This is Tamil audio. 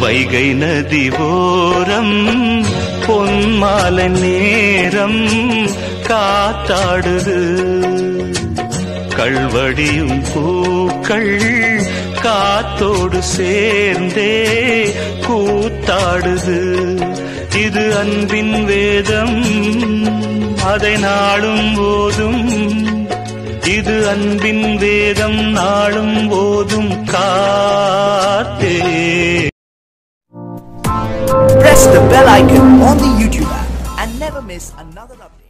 வைகை நதி ஓரம் பொன்மாலை நேரம் காத்தாடுது கள்வடியும் பூக்கள் காத்தோடு சேர்ந்தே கூத்தாடுது இது அன்பின் வேதம் அதை நாளும் போதும் இது அன்பின் வேதம் நாளும் போதும் காத்தே Press the bell icon on the YouTube app and never miss another update.